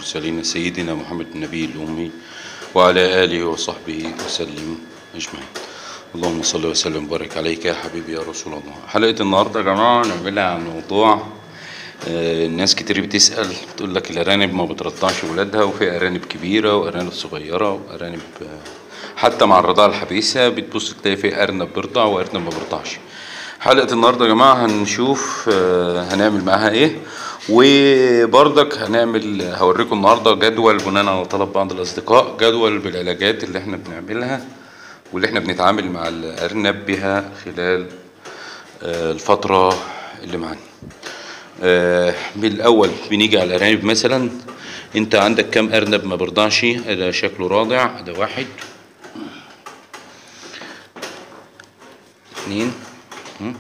المرسلين سيدنا محمد النبي الأمي وعلى آله وصحبه وسلم أجمعين اللهم صل وسلم وبارك عليك يا حبيبي يا رسول الله حلقة النهاردة يا جماعة نعملها عن موضوع آه، الناس كتير بتسأل بتقول لك الأرانب ما بترضعش ولادها وفي أرانب كبيرة وأرانب صغيرة وأرانب آه، حتى مع الرضاعة الحديثة بتبص تلاقي في أرنب بيرضع وأرنب ما بيرضعش حلقة النهاردة يا جماعة هنشوف آه، هنعمل معاها ايه وبرضك هنعمل هوريكم النهاردة جدول بناء على طلب بعض الأصدقاء جدول بالعلاجات اللي احنا بنعملها واللي احنا بنتعامل مع الأرنب بها خلال آه، الفترة اللي معانا آه، بالأول بنيجي على الأرانب مثلا انت عندك كام أرنب ما برضعش ده شكله راضع ده واحد اتنين مم.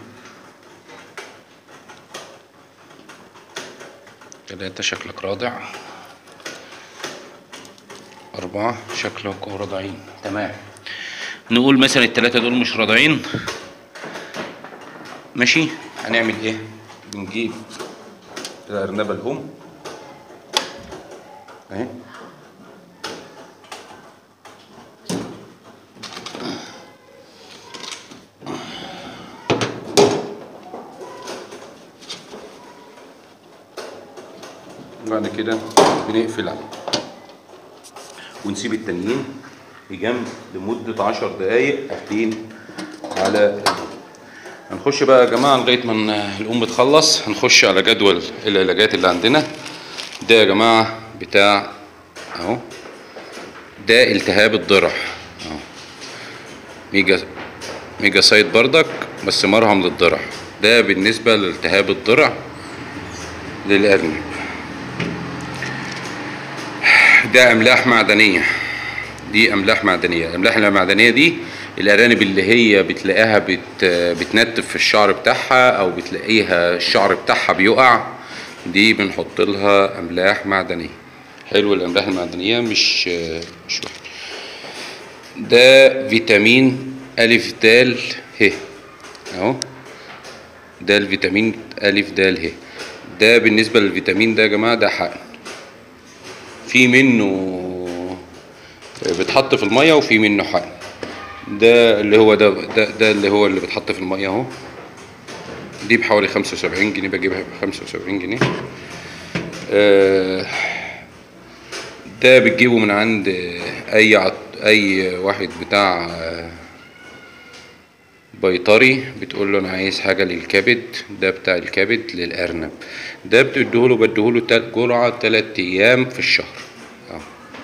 تلاتة شكلك راضع أربعة شكلك راضعين تمام نقول مثلا التلاتة دول مش راضعين ماشي هنعمل ايه بنجيب الأرنبة الأم اهي بعد كده بنقفل عليه ونسيب التانيين في جنب لمدة عشر دقايق قافلين على الأم. هنخش بقى يا جماعة لغاية ما ن- الأم تخلص هنخش على جدول العلاجات اللي عندنا ده يا جماعة بتاع أهو ده التهاب الضرع أهو ميجا ميجا سايت بردك بس مرهم للضرع ده بالنسبة لالتهاب الضرع للأرنب ده املاح معدنيه دي املاح معدنيه الاملاح المعدنيه دي الارانب اللي هي بتلاقيها بت بتنتف في الشعر بتاعها او بتلاقيها الشعر بتاعها بيقع دي بنحط لها املاح معدنيه حلو الاملاح المعدنيه مش مش وحش ده فيتامين الف د ه اهو ده الفيتامين الف د ه ده بالنسبه للفيتامين ده يا جماعه ده حقن في منه بيتحط في الميه وفي منه حقن ده اللي هو ده ده, ده اللي هو اللي بيتحط في الميه اهو دي بحوالي 75 جنيه بجيبها ب 75 جنيه آه، ده بتجيبه من عند اي عط... اي واحد بتاع آه، بيطري بتقول له انا عايز حاجه للكبد ده بتاع الكبد للارنب ده بتديهوله بديهوله تل- جرعه تلات ايام في الشهر اه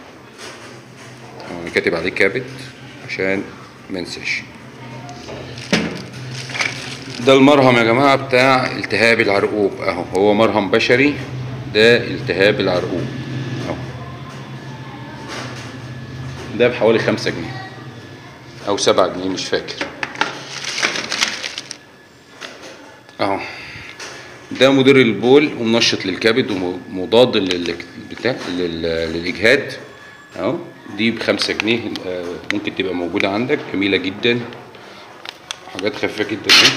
انا كاتب عليه كبد عشان ما انساش ده المرهم يا جماعه بتاع التهاب العرقوب اهو هو مرهم بشري ده التهاب العرقوب اهو ده بحوالي خمسة جنيه او سبعة جنيه مش فاكر اهو ده مدير البول ومنشط للكبد ومضاد لل... بتاع لل... للاجهاد اهو دي بخمسة جنيه آه، ممكن تبقى موجودة عندك جميلة جدا حاجات خفيفة جدا دي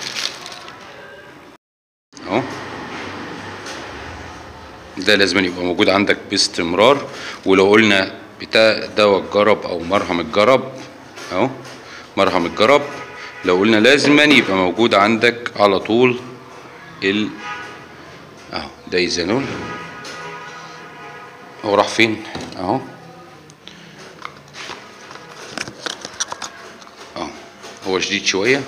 اهو ده لازم يبقى موجود عندك باستمرار ولو قلنا بتاع دواء الجرب او مرهم الجرب اهو مرهم الجرب لو قلنا لازما يبقى موجود عندك على طول ال اهو دايزانول هو راح فين اهو اهو هو شديد شوية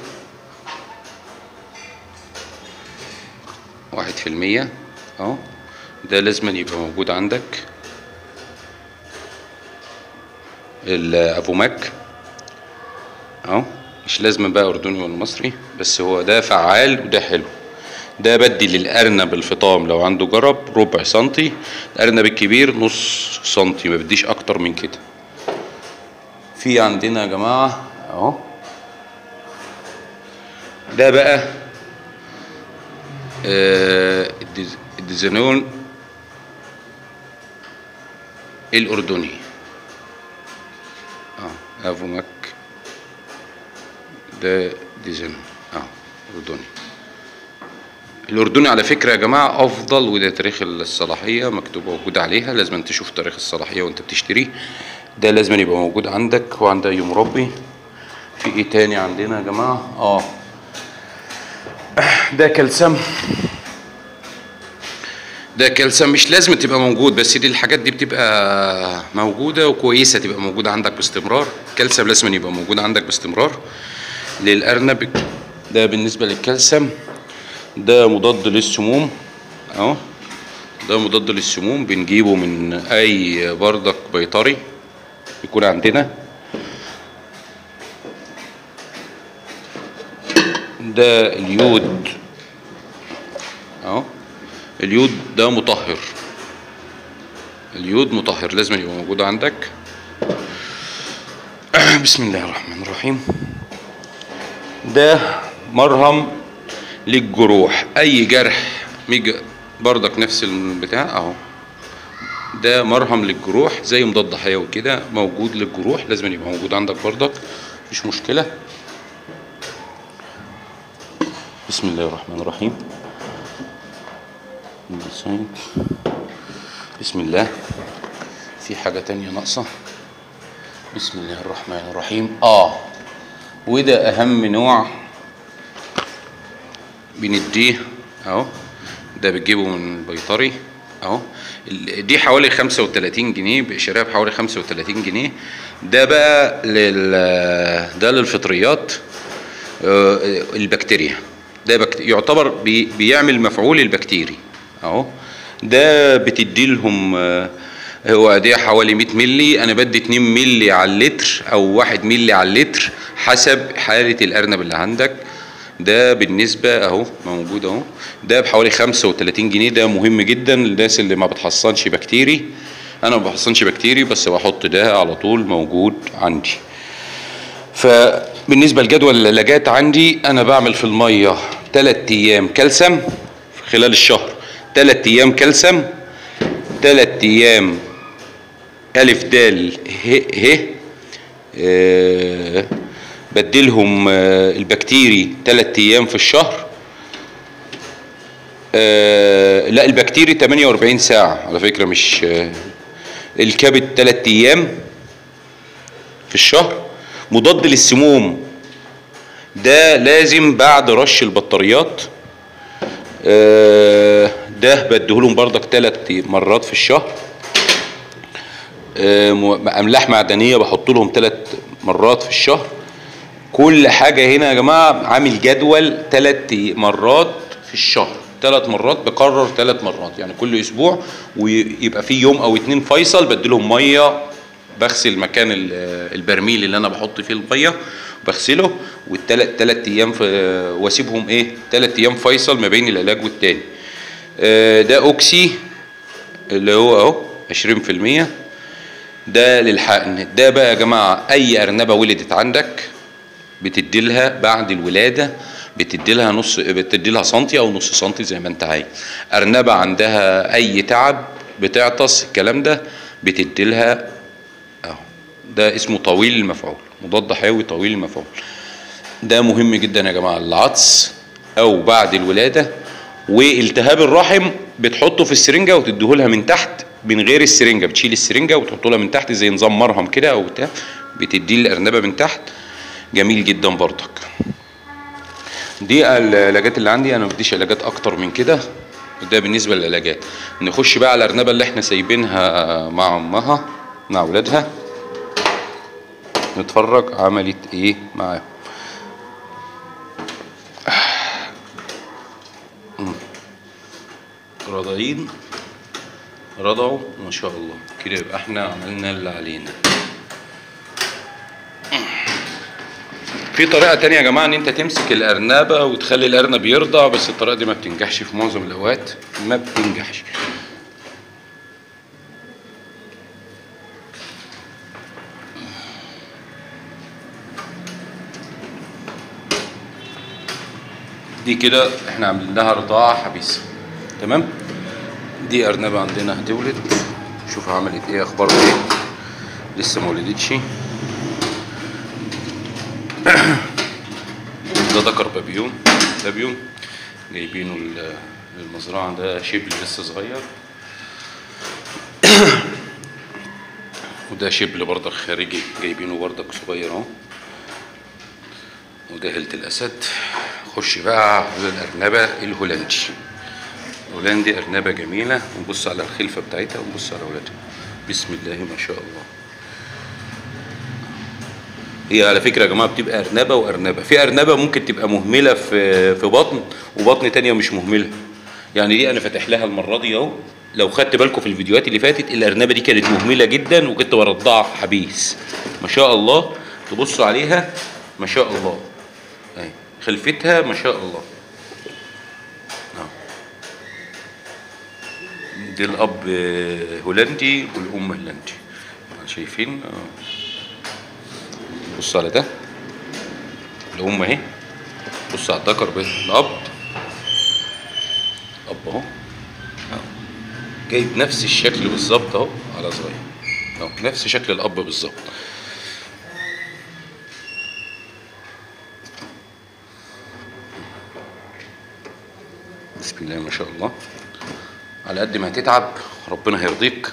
واحد في المية اهو ده لازما يبقى موجود عندك الافوماك اهو مش لازم بقى اردني ولا مصري بس هو ده فعال وده حلو ده بدي للارنب الفطام لو عنده جرب ربع سنتي الارنب الكبير نص سنتي ما بديش اكتر من كده في عندنا يا جماعه اهو ده بقى آه، الديز- الديزانول الاردني اه افوماك ده ديزانول اه اردني الاردني على فكره يا جماعه افضل وده تاريخ الصلاحيه مكتوب موجود عليها لازم تشوف تاريخ الصلاحيه وانت بتشتريه ده لازم يبقى موجود عندك وعند اي مربي في ايه تاني عندنا يا جماعه اه ده كلسم ده كلسم مش لازم تبقى موجود بس دي الحاجات دي بتبقى موجودة وكويسة تبقى موجودة عندك باستمرار كلسم لازم يبقى موجود عندك باستمرار للأرنب ده بالنسبة للكلسم ده مضاد للسموم اهو ده مضاد للسموم بنجيبه من اي بردك بيطري يكون عندنا ده اليود اهو اليود ده مطهر اليود مطهر لازم يبقى موجود عندك بسم الله الرحمن الرحيم ده مرهم للجروح اي جرح ميجي بردك نفس البتاع اهو ده مرهم للجروح زي مضاد حيوي كده موجود للجروح لازم يبقى موجود عندك بردك مفيش مشكله بسم الله الرحمن الرحيم بسم الله في حاجة تانية ناقصة بسم الله الرحمن الرحيم اه وده اهم نوع بنديه اهو ده بتجيبه من البيطري اهو ال- دي حوالي 35 جنيه بشراها بحوالي 35 جنيه ده بقى لل ده للفطريات آه، البكتيريا ده بكت... يعتبر بي... بيعمل مفعول البكتيري اهو ده بتدي لهم آه، هو ده حوالي 100 ملي انا بدي 2 ملي على اللتر او 1 ملي على اللتر حسب حاله الارنب اللي عندك ده بالنسبة اهو موجود اهو ده بحوالي 35 جنيه ده مهم جدا للناس اللي ما بتحصنش بكتيري انا ما بحصنش بكتيري بس بحط ده على طول موجود عندي فبالنسبة لجدول العلاجات عندي أنا بعمل في المية تلات أيام كلسم في خلال الشهر تلات أيام كلسم تلات أيام ألف دال ه ه آه بديلهم آه البكتيري تلات أيام في الشهر آه لا البكتيري 48 ساعة على فكرة مش آه الكبد تلات أيام في الشهر مضاد للسموم ده لازم بعد رش البطاريات آه، ده بديهولهم بردك ثلاث مرات في الشهر آه، م- املاح معدنيه بحط لهم ثلاث مرات في الشهر كل حاجه هنا يا جماعه عامل جدول ثلاث مرات في الشهر ثلاث مرات بكرر ثلاث مرات يعني كل اسبوع ويبقى في يوم او اتنين فيصل بديلهم ميه بغسل مكان ال- البرميل اللي انا بحط فيه الميه بغسله والثلاث ثلاث ايام في واسيبهم ايه ثلاث ايام فيصل ما بين العلاج والتاني آه، ده اوكسي اللي هو اهو 20% ده للحقن ده بقى يا جماعه اي ارنبه ولدت عندك بتدي لها بعد الولاده بتدي لها نص بتدي لها سنتي او نص سنتي زي ما انت عايز ارنبه عندها اي تعب بتعطس الكلام ده بتدي لها اهو ده اسمه طويل المفعول مضاد حيوي طويل المفعول ده مهم جدا يا جماعه العطس او بعد الولاده والتهاب الرحم بتحطه في السرنجه وتديهولها من تحت من غير السرنجه بتشيل السرنجه وتحط لها من تحت زي نظام مرهم كده او بتاع بتديه الارنبه من تحت جميل جدا برضك دي العلاجات اللي عندي انا ما بديش علاجات اكتر من كده ده بالنسبه للعلاجات نخش بقى على الارنبه اللي احنا سايبينها مع امها مع اولادها نتفرج عملت ايه معاهم راضعين رضعوا ما شاء الله كده يبقى احنا عملنا اللي علينا في طريقة تانية يا جماعة ان انت تمسك الارنبة وتخلي الارنب يرضع بس الطريقة دي ما بتنجحش في معظم الاوقات ما بتنجحش دي كده احنا عاملين لها رضاعة حبيسة تمام دي ارنبة عندنا هتولد شوف عملت ايه اخبارها ايه لسه ما ولدتش ده ذكر بابيون بابيون جايبينه ال- للمزرعة ده شبل لسه صغير وده شبل برضك خارجي جايبينه برضك صغير اهو وده هلت الأسد خش بقى على الأرنبة الهولندي الهولندي أرنبة جميلة ونبص على الخلفة بتاعتها ونبص على أولادها بسم الله ما شاء الله هي على فكرة يا جماعة بتبقى أرنبة وأرنبة في أرنبة ممكن تبقى مهملة في في بطن وبطن تانية مش مهملة يعني دي أنا فاتح لها المرة دي أهو لو خدت بالكم في الفيديوهات اللي فاتت الأرنبة دي كانت مهملة جدا وكنت برضعها حبيس ما شاء الله تبصوا عليها ما شاء الله أهي خلفتها ما شاء الله أهو. دي الأب هولندي والأم هولندي شايفين آه. بص على ده الأم أهي بص على الذكر بقى الأب أب أهو أهو. جايب نفس الشكل بالظبط أهو على صغير أهو نفس شكل الأب بالظبط بسم الله ما شاء الله على قد ما هتتعب ربنا هيرضيك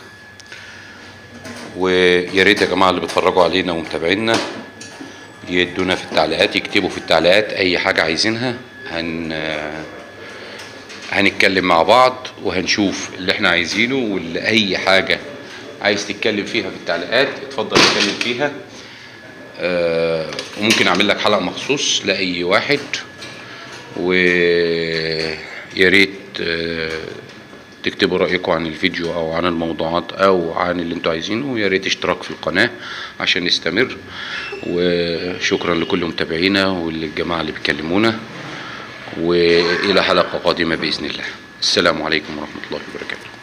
ويا ريت يا جماعه اللي بيتفرجوا علينا ومتابعينا يدونا في التعليقات يكتبوا في التعليقات اي حاجه عايزينها هن هنتكلم مع بعض وهنشوف اللي احنا عايزينه واللي اي حاجه عايز تتكلم فيها في التعليقات اتفضل اتكلم فيها آه وممكن اعمل لك حلقه مخصوص لاي واحد ويا ريت آه تكتبوا رأيكم عن الفيديو أو عن الموضوعات أو عن اللي انتوا عايزينه ويا ريت اشتراك في القناة عشان نستمر وشكرا لكل متابعينا وللجماعة اللي بيكلمونا وإلى حلقة قادمة بإذن الله السلام عليكم ورحمة الله وبركاته